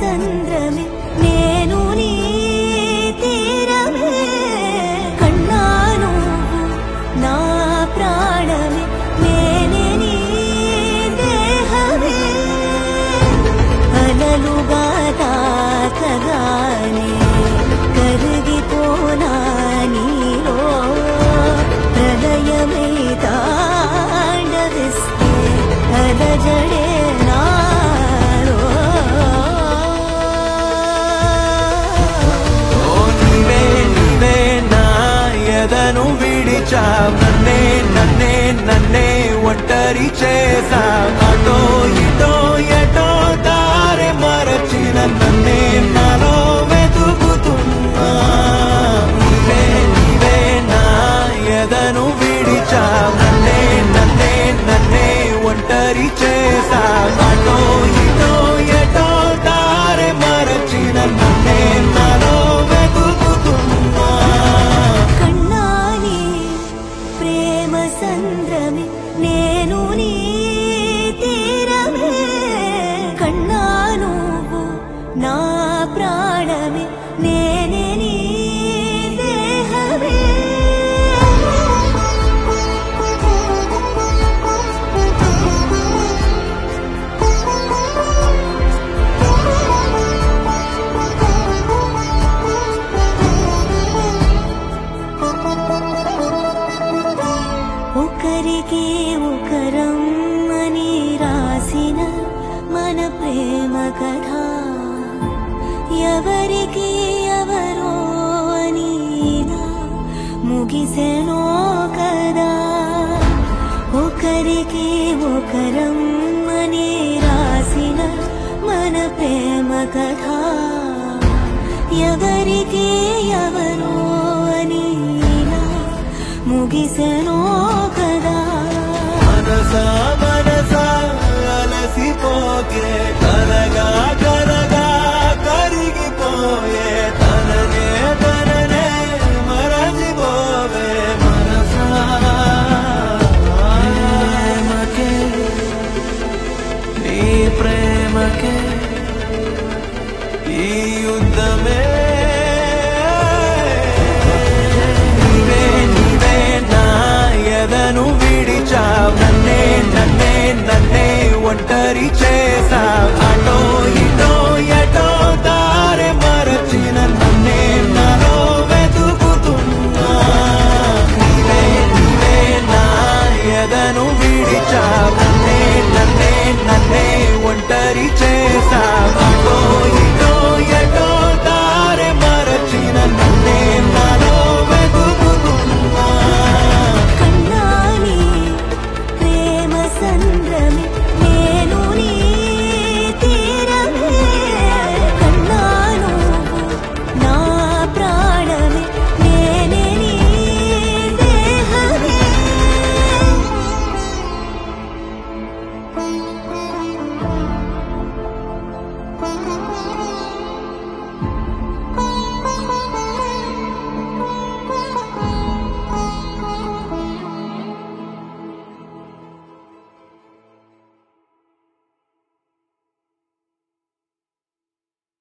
సంద్రమే నేను నీ తీరమే కన్నాను నా ప్రాణమే నేనే నీ దేహమే అలలుగా తాకగానే కరిగిపోనా నీలో ప్రళయమే తాండవిస్తే అలజడే నాలో ఓ నీవే నీవే నా ఎదను విడిచా నన్నే నన్నే నన్నే ఒంటరి చేసా అటో ఇటో ఎటో దారి మరచిన నన్నే నాలో వెతుకుతున్నా నీవే నీవే నా ఎదను విడిచా నన్నే నన్నే నన్నే ఒంటరి చేసా అటో ఇటో ఎటో దారి మరచిన నన్నే నాలో వెతుకుతున్నా కన్నాని ప్రేమ సంద్రమే నేను నీ తీరమే కన్నా నువ్వు నా ప్రాణమే నేనే నీ దేహమే ఒకరికి ఒకరం అని రాసిన మన ప్రేమ కథ ఎవరికి ఎవరో అని ఇలా ముగిసెనో కదా ఒకరికి ఒకరం అని రాసిన మన ప్రేమ కథ ఎవరికి ఎవరో అని ఇలా ముగిసెనో కదా మనసా మనసా అలసిపోకే కరగా కరగా కరిగిపోయే తననే తననే మరచిపోవే మనసా ప్రేమకే నీ ప్రేమకే ఈ యుద్ధమే